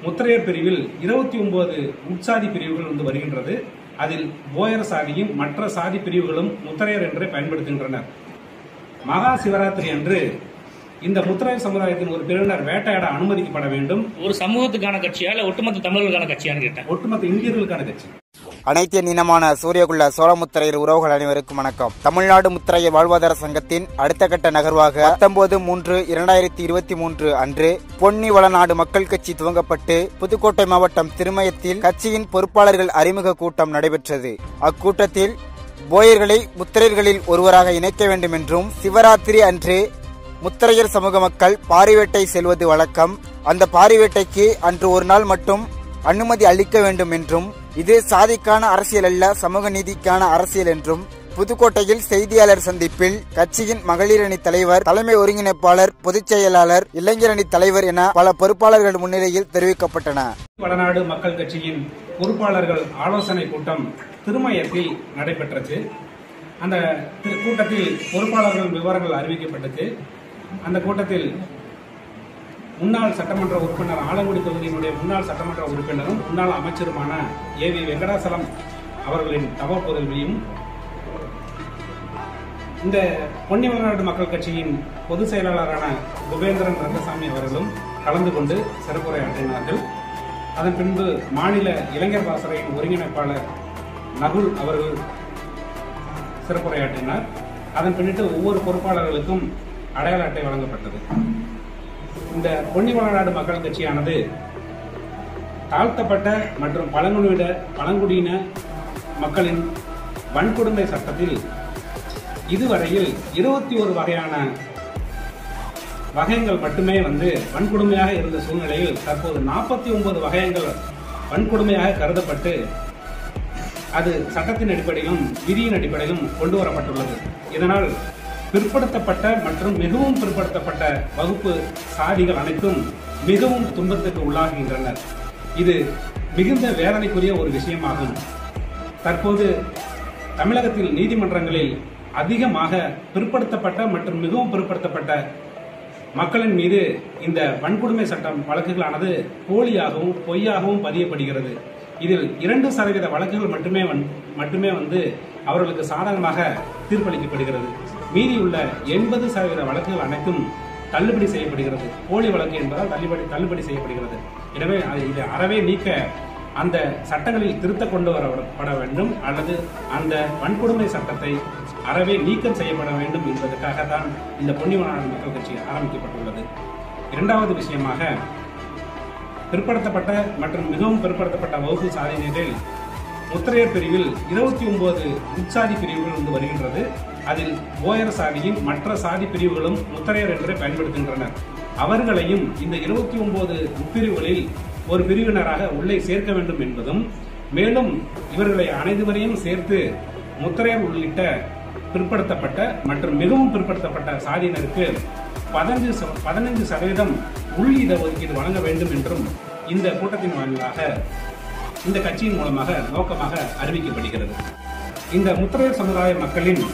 முத்திரையர் பிரிவில் இருபத்தி ஒன்பது உட்சாதி பிரிவுகள் வந்து வருகின்றது அதில் போயர் சாதியும் மற்ற சாதி பிரிவுகளும் முத்திரையர் என்றே பயன்படுத்துகின்றனர் மகா சிவராத்திரி அன்று இந்த முத்திரையர் சமுதாயத்தின் ஒரு பிரிவினர் வேட்டையாட அனுமதிக்கப்பட வேண்டும் ஒரு சமூகத்துக்கான கட்சியா இல்ல ஒட்டுமொத்த தமிழர்களுக்கான கட்சியான்னு கேட்டேன் ஒட்டுமொத்த இந்தியர்களுக்கான கட்சி அனைத்திய இனமான சூரியகுள்ள சோழமுத்திரையர் உறவுகள் அனைவருக்கும் வணக்கம் தமிழ்நாடு முத்திரையர் வாழ்வாதார சங்கத்தின் அடுத்த கட்ட நகர்வாக பத்தொன்பது மூன்று இரண்டாயிரத்தி இருபத்தி மூன்று அன்று பொன்னி வளநாடு மக்கள் கட்சி துவங்கப்பட்டு புதுக்கோட்டை மாவட்டம் திருமயத்தில் கட்சியின் பொறுப்பாளர்கள் அறிமுக கூட்டம் நடைபெற்றது அக்கூட்டத்தில் போயர்களை முத்திரையர்களில் ஒருவராக இணைக்க வேண்டும் என்றும் சிவராத்திரி அன்று முத்திரையர் சமூக மக்கள் பாரிவேட்டை செல்வது வழக்கம் அந்த பாரிவேட்டைக்கு அன்று ஒரு நாள் மட்டும் அனுமதி அளிக்க வேண்டும் என்றும் இது சாதிக்கான அரசியல் அல்ல சமூக நீதிக்கான அரசியல் என்றும் புதுக்கோட்டையில் செய்தியாளர் சந்திப்பில் கட்சியின் மகளிர் அணி தலைவர் தலைமை ஒருங்கிணைப்பாளர் பொதுச் செயலாளர் இளைஞர் அணி தலைவர் என பல பொறுப்பாளர்கள் முன்னிலையில் தெரிவிக்கப்பட்டன வடநாடு மக்கள் கட்சியின் பொறுப்பாளர்கள் ஆலோசனை கூட்டம் திருமயத்தில் நடைபெற்றது அந்த தி- கூட்டத்தில் பொறுப்பாளர்கள் விவரங்கள் அறிவிக்கப்பட்டது அந்த கூட்டத்தில் முன்னாள் சட்டமன்ற உறுப்பினர் ஆலங்குடி தொகுதியினுடைய முன்னாள் சட்டமன்ற உறுப்பினரும் முன்னாள் அமைச்சருமான ஏ வி வெங்கடாசலம் அவர்களின் தவ புதல்வியும் இந்த பொன்னிவரநாடு மக்கள் கட்சியின் பொதுச் செயலாளரான குபேந்திரன் ரங்கசாமி அவர்களும் கலந்து கொண்டு சிறப்புரையாற்றினார்கள் அதன் பின்பு மாநில இளைஞர் பாசறையின் ஒருங்கிணைப்பாளர் நகுல் அவர்கள் சிறப்புரையாற்றினார் அதன் பின்னிட்டு ஒவ்வொரு பொறுப்பாளர்களுக்கும் அடையாள அட்டை வழங்கப்பட்டது இந்த பொன்னிவளநாடு மக்கள் கட்சியானது தாழ்த்தப்பட்ட மற்றும் பழங்குடியின பழங்குடியின மக்களின் வன்கொடுமை சட்டத்தில் இதுவரையில் இருபத்தி ஒரு வகையான வகைகள் மட்டுமே வந்து வன்கொடுமையாக இருந்த சூழ்நிலையில் தற்போது நாற்பத்தி ஒன்பது வகையங்கள் வன்கொடுமையாக கருதப்பட்டு அது சட்டத்தின் அடிப்படையிலும் விதியின் அடிப்படையிலும் கொண்டு வரப்பட்டுள்ளது இதனால் பிற்படுத்தப்பட்ட மற்றும் மிகவும் பிற்படுத்தப்பட்ட வகுப்பு சாதிகள் அனைத்தும் மிகவும் துன்பத்துக்கு உள்ளாகின்றனர் இது மிகுந்த வேதனைக்குரிய ஒரு விஷயமாகும் தற்போது தமிழகத்தில் நீதிமன்றங்களில் அதிகமாக பிற்படுத்தப்பட்ட மற்றும் மிகவும் பிற்படுத்தப்பட்ட மக்களின் மீது இந்த வன்கொடுமை சட்டம் வழக்குகளானது போலியாகவும் பொய்யாகவும் பதியப்படுகிறது இதில் இரண்டு சதவீத வழக்குகள் மட்டுமே வந்- மட்டுமே வந்து அவர்களுக்கு சாதகமாக தீர்ப்பளிக்கப்படுகிறது மீதியுள்ள எண்பது சதவீத வழக்குகள் அனைத்தும் தள்ளுபடி செய்யப்படுகிறது போலி வழக்கு என்பதால் தள்ளுபடி தள்ளுபடி செய்யப்படுகிறது எனவே அது- இதை அறவே நீக்க அந்த சட்டங்களில் திருத்த கொண்டு வரப்பட வேண்டும் அல்லது அந்த வன்கொடுமை சட்டத்தை அறவே நீக்கம் செய்யப்பட வேண்டும் என்பதற்காக தான் இந்த பொன்னிவனாடு மக்கள் கட்சி ஆரம்பிக்கப்பட்டுள்ளது இரண்டாவது விஷயமாக பிற்படுத்தப்பட்ட மற்றும் மிகவும் பிற்படுத்தப்பட்ட வகுப்பு சாதியினரில் முத்திரையர் பிரிவில் இருபத்தி ஒன்பது உட்சாதி பிரிவுகள் வந்து வருகின்றது அதில் போயர் சாதியும் மற்ற சாதி பிரிவுகளும் முத்திரையர் என்று பயன்படுத்துகின்றனர் அவர்களையும் இந்த இருபத்தி ஒன்பது உட்பிரிவுகளில் ஒரு பிரிவினராக உள்ளே சேர்க்க வேண்டும் என்பதும் மேலும் இவர்களை அனைவரையும் சேர்த்து முத்திரையர் உள்ளிட்ட பிற்படுத்தப்பட்ட மற்றும் மிகவும் பிற்படுத்தப்பட்ட சாதியினருக்கு பதினஞ்சு ச- பதினஞ்சு சதவீதம் உள் இடஒதுக்கீடு வழங்க வேண்டும் என்றும் இந்த கூட்டத்தின் வாயிலாக இந்த கட்சியின் மூலமாக நோக்கமாக அறிவிக்கப்படுகிறது இந்த முத்திரையர் சமுதாய மக்களின்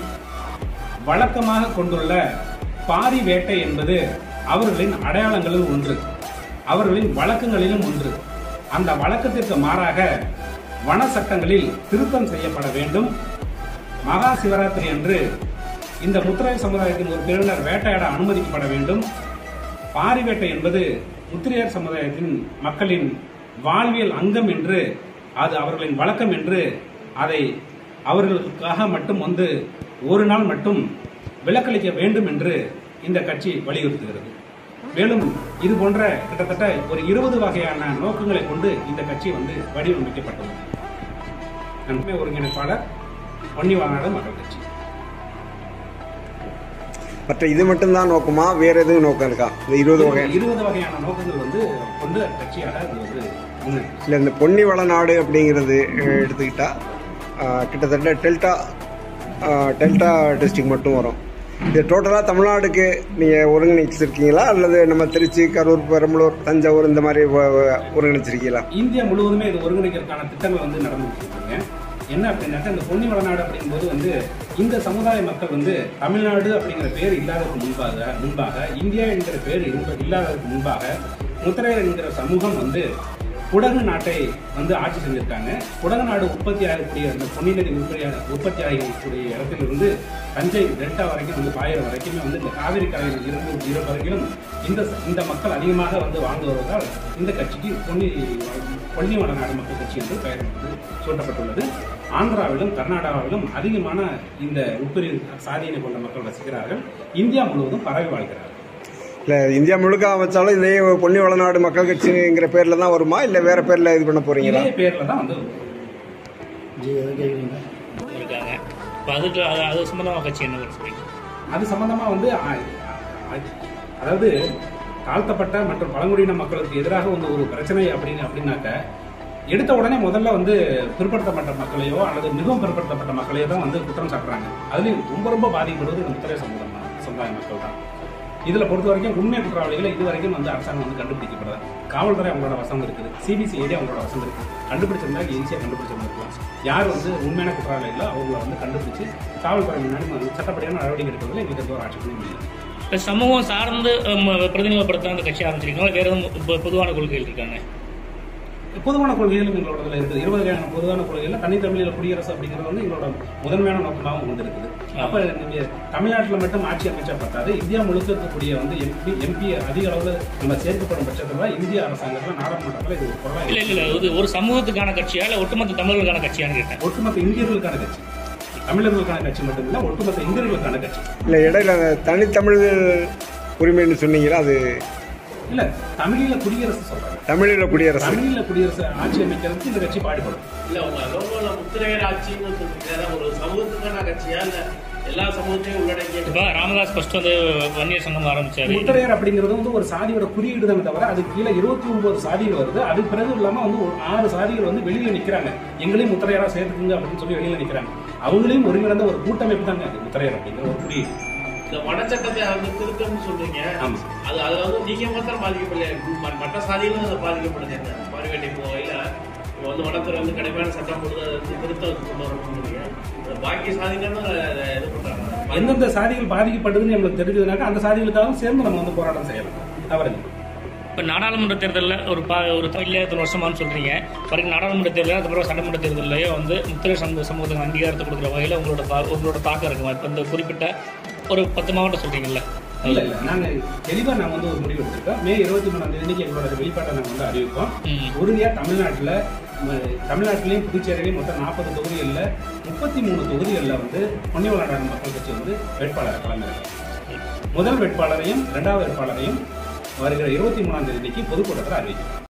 வழக்கமாக கொண்டுள்ள பாரி வேட்டை என்பது அவர்களின் அடையாளங்களில் ஒன்று அவர்களின் வழக்கங்களிலும் ஒன்று அந்த வழக்கத்திற்கு மாறாக வன சட்டங்களில் திருத்தம் செய்யப்பட வேண்டும் மகா சிவராத்திரி அன்று இந்த முத்திரையர் சமுதாயத்தின் ஒரு பிரிவினர் வேட்டையாட அனுமதிக்கப்பட வேண்டும் பாரி வேட்டை என்பது முத்திரையர் சமுதாயத்தின் மக்களின் வாழ்வியல் அங்கம் என்று அது அவர்களின் வழக்கம் என்று அதை அவர்களுக்காக மட்டும் வந்து ஒரு நாள் மட்டும் விலக்களிக்க வேண்டும் என்று இந்த கட்சி வலியுறுத்துகிறது மேலும் இது போன்ற கிட்டத்தட்ட ஒரு இருபது வகையான நோக்கங்களை கொண்டு இந்த கட்சி வந்து வடிவமைக்கப்பட்டுள்ளது நன்மை ஒருங்கிணைப்பாளர் பொன்னிவாநாடு மக்கள் கட்சி மற்ற இது மட்டும்தான் நோக்கமா வேற எதுவும் நோக்கம் இருக்கா இந்த இருபது வகை இருபது வகையான நோக்கங்கள் வந்து கொண்டு கட்சியாக இது வந்து முன்னெடுக்கும் இல்லை இந்த பொன்னி வளநாடு அப்படிங்கிறது அஹ், எடுத்துக்கிட்டா அஹ், கிட்டத்தட்ட டெல்டா அஹ், டெல்டா டிஸ்ட்ரிக்ட் மட்டும் வரும் இது டோட்டலாக தமிழ்நாடுக்கு நீங்கள் ஒருங்கிணைச்சிருக்கீங்களா அல்லது நம்ம திருச்சி கரூர் பெரம்பலூர் தஞ்சாவூர் இந்த மாதிரி ஒ- ஒ- ஒருங்கிணைச்சிருக்கீங்களா இந்தியா முழுவதுமே இது ஒருங்கிணைக்கிறதுக்கான திட்டங்கள் வந்து நடந்துட்டு இருக்காங்க என்ன அப்படின்னாக்கா இந்த பொன்னி வளநாடு அப்படிங்கும்போது வந்து இந்த சமுதாய மக்கள் வந்து தமிழ்நாடு அப்படிங்கிற பேர் இல்லாததுக்கு முன்பாக முன்பாக இந்தியா என்கிற பேர் இருந்த- இல்லாததுக்கு முன்பாக முத்திரையர் என்கிற சமூகம் வந்து குடகு நாட்டை வந்து ஆட்சி செஞ்சிருக்காங்க குடகு நாடு உற்பத்தி ஆகக்கூடிய அந்த பொன்னி நதி உற்பத்தி உற்பத்தி ஆகக்கூடிய இடத்திலிருந்து தஞ்சை டெல்டா வரைக்கும் வந்து பாயிற வரைக்குமே வந்து இந்த காவிரி கரையில் இருந்து இரு வரைக்கும் இந்த இந்த மக்கள் அதிகமாக வந்து வாழ்ந்து வருவதால் இந்த கட்சிக்கு பொன்னி பொன்னி வளநாடு மக்கள் கட்சி என்று பெயர் வந்து சூட்டப்பட்டுள்ளது ஆந்திராவிலும் கர்நாடகாவிலும் அதிகமான இந்த உட்பிரிவு சாதியினை கொண்ட மக்கள் வசிக்கிறார்கள் இந்தியா முழுவதும் பரவி வாழ்கிறார்கள் இல்லை இந்தியா முழுக்க அமைச்சாலும் இதே பொன்னி வளநாடு மக்கள் கட்சிங்கிற பேரில் தான் வருமா இல்லை வேற பேரில் இது பண்ண போறீங்களா இதே பேர்ல தான் வந்து இருக்காங்க இப்போ அதுக்கு அது அது சம்பந்தமாக கட்சி என்ன சொல்றீங்க அது சம்பந்தமா வந்து ஆ- ஆ- அதாவது தாழ்த்தப்பட்ட மற்றும் பழங்குடியின மக்களுக்கு எதிராக வந்து ஒரு பிரச்சனை அப்படின்னு அப்படின்னாக்க எடுத்த உடனே முதல்ல வந்து பிற்படுத்தப்பட்ட மக்களையோ அல்லது மிகவும் பிற்படுத்தப்பட்ட மக்களையோ தான் வந்து குற்றம் சாட்டுறாங்க அதுலயும் ரொம்ப ரொம்ப பாதிக்கப்படுவது இந்த முத்திரை சமூகம் தான் சமுதாய மக்கள் தான் இதுல பொறுத்த வரைக்கும் உண்மை குற்றவாளிகளை இது வரைக்கும் வந்து அரசாங்கம் வந்து கண்டுபிடிக்கப்படல காவல்துறை அவங்களோட வசம் இருக்குது சிபிசிஐடி அவங்களோட வசம் இருக்கு கண்டுபிடிச்சிருந்தா ஈஸியாக கண்டுபிடிச்சிருந்துருக்கலாம் யார் வந்து உண்மையான குற்றவாளிகளோ அவங்கள வந்து கண்டுபிடிச்சு காவல்துறை முன்னாடி வந்து சட்டப்படியான நடவடிக்கை எடுப்பதில் எங்களுக்கு எந்த ஒரு ஆட்சேபனையும் இல்லை இப்போ சமூகம் சார்ந்து ஹம், பிரதிநிதித்துவப்படுத்த அந்த கட்சி ஆரம்பிச்சிருக்காங்க வேற எதுவும் பொ- பொதுவான கொள்கைகள் இருக்காங்க பொதுவான கொள்கைகளும் எங்களோட இதில் இருக்குது இருபது வகையான பொதுவான கொள்கைகள் தனித்தமிழில் குடியரசு அப்படிங்கிறது வந்து எங்களோட முதன்மையான நோக்கமாகவும் வந்து இருக்குது அப்போ நீங்க தமிழ்நாட்டில் மட்டும் ஆட்சி அமைச்சா பத்தாது இந்தியா முழுக்க இருக்கக்கூடிய வந்து எம்பி எம்பி அதிக அளவில் நம்ம சேர்க்கப்படும் பட்சத்தில் தான் இந்திய அரசாங்கத்தில் நாடாளுமன்றத்தில் இது ஒரு பொருளாக இல்ல இல்ல இது ஒரு சமூகத்துக்கான கட்சியா இல்ல ஒட்டுமொத்த தமிழர்களுக்கான கட்சியான்னு கேட்டேன் ஒட்டுமொத்த இந்தியர்களுக்கான கட்சி தமிழர்களுக்கான கட்சி மட்டும் இல்லை ஒட்டுமொத்த இந்தியர்களுக்கான கட்சி இல்லை இடையில தனித்தமிழ் உரிமைன்னு சொன்னீங்களா அது இல்ல தமிழில குடியரசு சொல்றாங்க தமிழில் குடியரசு தமிழில குடியரசு ஆட்சி அமைக்கிறதுக்கு இந்த கட்சி பாடுபடும் இல்ல உங்க லோகோல முத்திரையர் ஆட்சின்னு சொல்றீங்க அதான் ஒரு சமூகத்துக்கான கட்சியா இல்ல எல்லா சமூகத்தையும் உள்ளடக்கிய இப்ப ராமதாஸ் ஃபர்ஸ்ட் வந்து வன்னியர் சங்கம் ஆரம்பிச்சாரு முத்திரையர் அப்படிங்கிறது வந்து ஒரு சாதியோட குறியீடு தானே தவிர அதுக்கு கீழே இருபத்தி ஒன்பது சாதிகள் வருது அது பிறகு இல்லாம வந்து ஒரு ஆறு சாதிகள் வந்து வெளியில நிக்கிறாங்க எங்களையும் முத்திரையரா சேர்த்துக்குங்க அப்படின்னு சொல்லி வெளியில நிக்கிறாங்க அவங்களையும் ஒருங்கிணைந்த ஒரு கூட்டமைப்பு தாங்க அது முத்திரையர் அப்படிங்கிற ஒரு குறியீடு இந்த வனச்சட்டத்தை வந்து திருத்தம்னு சொல்றீங்க ஆமா அது அதுல வந்து நீங்க மாத்திரம் பாதிக்கப்படல ம- மற்ற சாதிகளும் அதுல பாதிக்கப்படுது இந்த மாறுவேட்டை போகையில இப்போ வந்து வனத்துறை வந்து கடுமையான சட்டம் போடுறது அதை வந்து திருத்தம் கொண்டு வரணும்னு பாக்கி சாதிகளும் அதை அதை இது பண்றாங்க எந்தெந்த சாதிகள் பாதிக்கப்படுதுன்னு நம்மளுக்கு தெரிஞ்சதுனாக்க அந்த சாதிகளுக்காக சேர்ந்து நம்ம வந்து போராட்டம் செய்யலாம் தவறு இப்ப நாடாளுமன்ற தேர்தலில் ஒரு பா ஒரு இல்ல இத்தனை வருஷமான்னு சொல்றீங்க வரைக்கும் நாடாளுமன்ற தேர்தல் அதுக்கப்புறம் சட்டமன்ற தேர்தலையோ வந்து முத்திரை சமூக சமூகத்துக்கு அங்கீகாரத்தை கொடுக்குற வகையில் உங்களோட பா- உங்களோட தாக்கம் இருக்குமா இப்போ இந்த குறிப்பிட்ட ஒரு பத்து மாவட்டம் சொல்றீங்கல்ல இல்ல இல்ல நாங்க தெளிவா நாங்க வந்து ஒரு முடிவு எடுத்திருக்கோம் மே இருபத்தி மூணாம் தேதிக்கு எங்களோட வெளிப்பாட்டை நாங்க வந்து அறிவிப்போம் ம். உறுதியா தமிழ்நாட்டுல ம, தமிழ்நாட்டிலையும் புதுச்சேரியிலையும் மொத்தம் நாற்பது தொகுதிகளில் முப்பத்தி மூணு தொகுதிகளில் வந்து பொன்னிவளநாடு மக்கள் கட்சி வந்து வேட்பாளரை கலந்துருக்காங்க முதல் வேட்பாளரையும் இரண்டாவது வேட்பாளரையும் வருகிற இருபத்தி மூணாம் தேதிக்கு பொதுக்கூட்டத்தில் அறிவிக்கும்